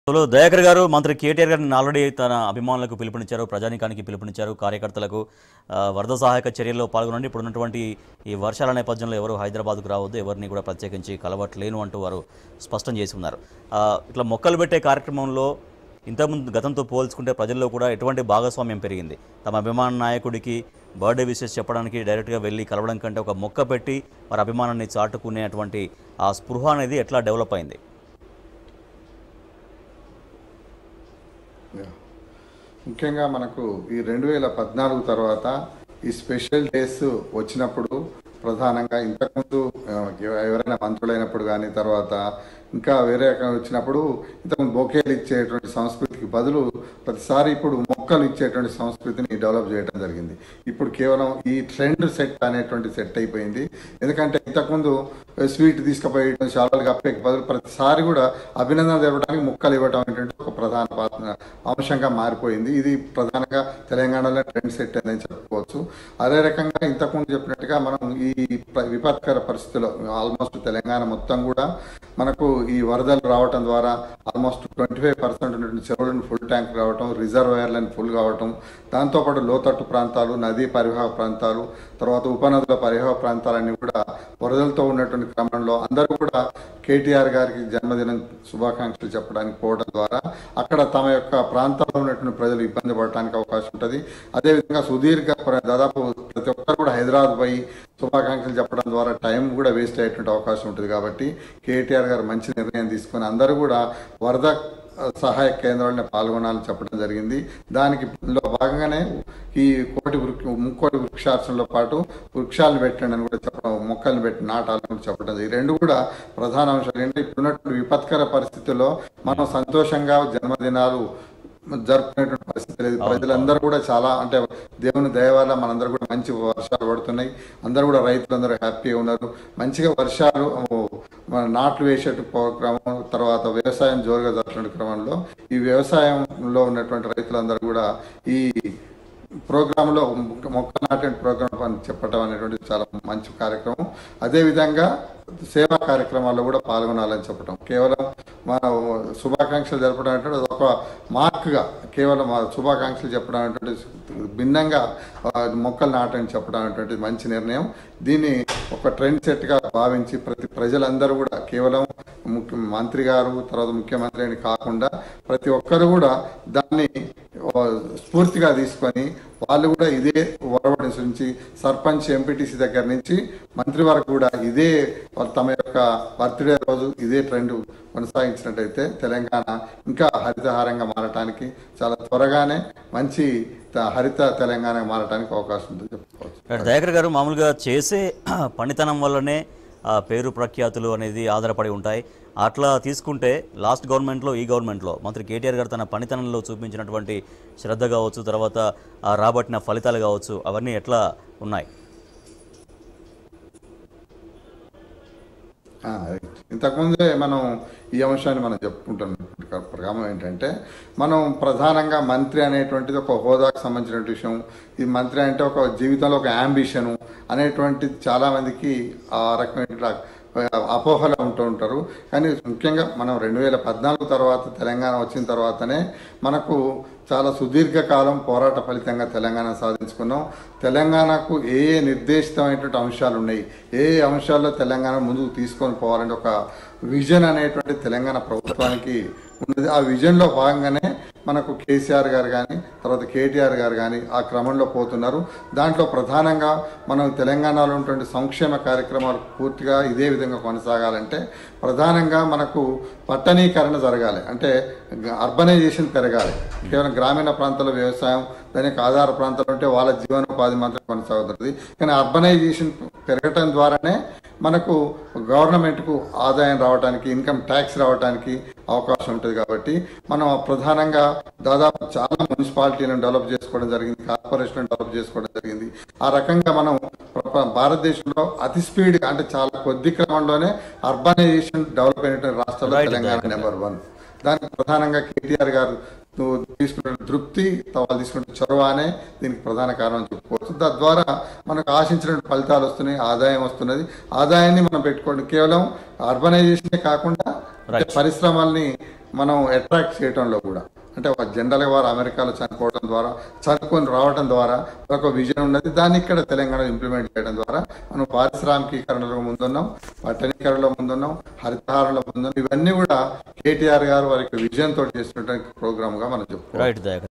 So Dayakar గారు మంత్రి కేటీఆర్ గారిని ఆల్రెడీ తన అభిమానులకు పిలుపునిచ్చారు ప్రజానికానికి పిలుపునిచ్చారు కార్యకర్తలకు ఆ, వరద సహాయక చర్యల్లో పాల్గొనండి ఇప్పుడు ఉన్నటువంటి ఈ వర్షాల నేపథ్యంలో ఎవరు హైదరాబాద్కు రావద్దు ఎవరిని కూడా ప్రత్యేకించి కలవట్లేను అంటూ వారు స్పష్టం చేసి ఉన్నారు ఆ, ఇట్లా మొక్కలు పెట్టే కార్యక్రమంలో ఇంతకుముందు గతంతో పోల్చుకుంటే ప్రజల్లో కూడా ఎటువంటి భాగస్వామ్యం పెరిగింది తమ అభిమాన నాయకుడికి బర్త్డే విషెస్ చెప్పడానికి డైరెక్ట్గా వెళ్ళి కలవడం కంటే ఒక మొక్క పెట్టి వారి అభిమానాన్ని చాటుకునేటువంటి ఆ స్పృహ అనేది ఎట్లా డెవలప్ అయింది యా. ముఖ్యంగా మనకు ఈ రెండు వేల పద్నాలుగు తర్వాత ఈ స్పెషల్ డేస్ వచ్చినప్పుడు ప్రధానంగా ఇంతకుముందు ఆ, ఎవరైనా మంత్రులైనప్పుడు కానీ తర్వాత ఇంకా వేరే రకం వచ్చినప్పుడు ఇంతకుముందు బొకేలు ఇచ్చేటువంటి సంస్కృతికి బదులు ప్రతిసారి ఇప్పుడు మొక్కలు ఇచ్చేటువంటి సంస్కృతిని డెవలప్ చేయడం జరిగింది ఇప్పుడు కేవలం ఈ ట్రెండ్ సెట్ అనేటువంటి సెట్ అయిపోయింది ఎందుకంటే ఇంతకుముందు స్వీట్ తీసుకుపోయడం శాలలు కప్పే బదులు ప్రతిసారి కూడా అభినందన తెలపడానికి మొక్కలు ఇవ్వడం అనేటువంటి ఒక ప్రధాన పాత్ర అంశంగా మారిపోయింది ఇది ప్రధానంగా తెలంగాణలో ట్రెండ్ సెట్ అని చెప్పుకోవచ్చు అదే రకంగా ఇంతకుముందు చెప్పినట్టుగా మనం ఈ ప్ర- విపత్కర పరిస్థితుల్లో ఆల్మోస్ట్ తెలంగాణ మొత్తం కూడా మనకు ఈ వరదలు రావటం ద్వారా ఆల్మోస్ట్ ట్వంటీ ఫైవ్ పర్సెంట్ ఉన్నటువంటి చెరువులను ఫుల్ ట్యాంక్ రావటం రిజర్వాయర్లను ఫుల్ కావటం దాంతోపాటు లోతట్టు ప్రాంతాలు నదీ పరివాహ ప్రాంతాలు తర్వాత ఉపనదుల పరివాహ ప్రాంతాలన్నీ కూడా వరదలతో ఉన్నటువంటి క్రమంలో అందరూ కూడా కేటీఆర్ గారికి జన్మదినం శుభాకాంక్షలు చెప్పడానికి పోవడం ద్వారా అక్కడ తమ యొక్క ప్రాంతాల్లో ఉన్నటువంటి ప్రజలు ఇబ్బంది పడటానికి అవకాశం ఉంటుంది అదేవిధంగా సుదీర్ఘ ప్ర- దాదాపు ప్రతి ఒక్కరు కూడా హైదరాబాద్ పోయి శుభాకాంక్షలు చెప్పడం ద్వారా టైం కూడా వేస్ట్ అయ్యేటువంటి అవకాశం ఉంటుంది కాబట్టి కేటీఆర్ గారు మంచి నిర్ణయం తీసుకొని అందరూ కూడా వరద ఆ, సహాయ కేంద్రాలను పాల్గొనాలని చెప్పడం జరిగింది దానికి లో భాగంగానే ఈ కోటి వృక్ష ముక్కోటి వృక్షార్చనలో పాటు వృక్షాలను పెట్టండి అని కూడా చెప్పడం మొక్కలను పెట్టి నాటాలని కూడా చెప్పడం జరిగింది. ఈ రెండు కూడా ప్రధాన అంశాలు ఏంటంటే ఇప్పుడున్నటువంటి విపత్కర పరిస్థితుల్లో మనం సంతోషంగా జన్మదినాలు జరుపుకునేటువంటి పరిస్థితి లేదు ప్రజలందరూ కూడా చాలా అంటే దేవుని దయ వల్ల మనందరూ కూడా మంచి వర్షాలు పడుతున్నాయి అందరూ కూడా రైతులందరూ హ్యాపీగా ఉన్నారు మంచిగా వర్షాలు ఓ, మన నాట్లు వేసే క్రమం తర్వాత వ్యవసాయం జోరుగా జరుగుతున్న క్రమంలో ఈ వ్యవసాయంలో ఉన్నటువంటి రైతులందరూ కూడా ఈ ప్రోగ్రాంలో మొక్క నాటే ప్రోగ్రామ్ అని చెప్పడం అనేటువంటి చాలా మంచి కార్యక్రమం అదేవిధంగా సేవా కార్యక్రమాల్లో కూడా పాల్గొనాలని చెప్పడం కేవలం మన శుభాకాంక్షలు జరపడం అంటే ఒక మార్క్గా కేవలం ఆ శుభాకాంక్షలు చెప్పడం అనేటువంటి భిన్నంగా ఆ, మొక్కలు నాటని చెప్పడం అనేటువంటి మంచి నిర్ణయం దీన్ని ఒక ట్రెండ్ సెట్గా భావించి ప్రతి ప్రజలందరూ కూడా కేవలం ముఖ్య మంత్రి గారు తర్వాత ముఖ్యమంత్రి అని కాకుండా ప్రతి ఒక్కరు కూడా దాన్ని ఆ, స్ఫూర్తిగా తీసుకొని వాళ్ళు కూడా ఇదే ఒరవడి నుంచి సర్పంచ్ ఎంపీటీసీ దగ్గర నుంచి మంత్రి వరకు కూడా ఇదే వాళ్ళ తమ యొక్క బర్త్డే రోజు ఇదే ట్రెండ్ కొనసాగించినట్టయితే తెలంగాణ ఇంకా హరితహారంగా మారటానికి చాలా త్వరగానే మంచి త- హరిత తెలంగాణ మారటానికి అవకాశం ఉంటుంది చెప్పుకోవచ్చు ఇక్కడ దయాకర్ గారు మామూలుగా చేసే పనితనం వల్లనే ఆ పేరు ప్రఖ్యాతులు అనేది ఆధారపడి ఉంటాయి అట్లా తీసుకుంటే లాస్ట్ గవర్నమెంట్లో ఈ గవర్నమెంట్లో మంత్రి కేటీఆర్ గారు తన పనితనంలో చూపించినటువంటి శ్రద్ధ కావచ్చు తర్వాత ఆ రాబట్టిన ఫలితాలు కావచ్చు అవన్నీ ఎట్లా ఉన్నాయి ఆ, రైట్. ఇంతకుముందే మనం ఈ అంశాన్ని మనం చెప్పుకుంటున్న క్రమం ఏంటంటే మనం ప్రధానంగా మంత్రి అనేటువంటిది ఒక హోదాకు సంబంధించిన విషయం ఈ మంత్రి అంటే ఒక జీవితంలో ఒక అంబిషను అనేటువంటిది చాలామందికి ఆ రకమైన అపోహలు ఉంటూ ఉంటారు కానీ ముఖ్యంగా మనం రెండు వేల పద్నాలుగు తర్వాత తెలంగాణ వచ్చిన తర్వాతనే మనకు చాలా సుదీర్ఘకాలం పోరాట ఫలితంగా తెలంగాణ సాధించుకున్నాం తెలంగాణకు ఏ ఏ నిర్దేశితమైనటువంటి అంశాలు ఉన్నాయి ఏ ఏ అంశాల్లో తెలంగాణ ముందుకు తీసుకొని పోవాలంటే ఒక విజన్ అనేటువంటి తెలంగాణ ప్రభుత్వానికి ఉన్నది ఆ విజన్లో భాగంగానే మనకు కేసీఆర్ గారు కానీ తర్వాత కేటీఆర్ గారు కానీ ఆ క్రమంలో పోతున్నారు దాంట్లో ప్రధానంగా మనం తెలంగాణలో ఉన్నటువంటి సంక్షేమ కార్యక్రమాలు పూర్తిగా ఇదే విధంగా కొనసాగాలంటే ప్రధానంగా మనకు పట్టణీకరణ జరగాలి అంటే అర్బనైజేషన్ పెరగాలి కేవలం గ్రామీణ ప్రాంతాల్లో వ్యవసాయం దానికి ఆధార ప్రాంతాలు ఉంటే వాళ్ళ జీవనోపాధి మాత్రం కొనసాగుతుంది కానీ అర్బనైజేషన్ పెరగటం ద్వారానే మనకు గవర్నమెంట్కు ఆదాయం రావడానికి ఇన్కమ్ ట్యాక్స్ రావడానికి అవకాశం ఉంటుంది కాబట్టి మనం ప్రధానంగా దాదాపు చాలా మున్సిపాలిటీలను డెవలప్ చేసుకోవడం జరిగింది కార్పొరేషన్ డెవలప్ చేసుకోవడం జరిగింది ఆ రకంగా మనం ప్ర- భారతదేశంలో అతి స్పీడ్ అంటే చాలా కొద్ది క్రమంలోనే అర్బనైజేషన్ డెవలప్ అయినటువంటి రాష్ట్రాల్లో Right, Telangana Dayakar. Number one దానికి ప్రధానంగా కేటీఆర్ గారు నువ్వు తీసుకున్న తృప్తి వాళ్ళు తీసుకున్న చొరవ అనే దీనికి ప్రధాన కారణం చెప్పుకోవచ్చు తద్వారా మనకు ఆశించిన ఫలితాలు వస్తున్నాయి ఆదాయం వస్తున్నది ఆదాయాన్ని మనం పెట్టుకోండి కేవలం అర్బనైజేషనే కాకుండా Right. పరిశ్రమల్ని మనం అట్రాక్ట్ చేయడంలో కూడా అంటే ఒక జనరల్గా వారు అమెరికాలో చనిపోవడం ద్వారా చదువుకొని రావడం ద్వారా ఒక విజన్ ఉన్నది దాన్ని ఇక్కడ తెలంగాణ ఇంప్లిమెంట్ చేయడం ద్వారా మనం పారిశ్రామికీకరణలో ముందున్నాం పట్టణీకరణలో ముందున్నాం హరితహారంలో ముందున్నాం ఇవన్నీ కూడా కేటీఆర్ గారు వారికి విజన్ తోటి చేసినటువంటి ప్రోగ్రామ్ గా మనం చెప్పుకోవాలి రైట్ దయాకర్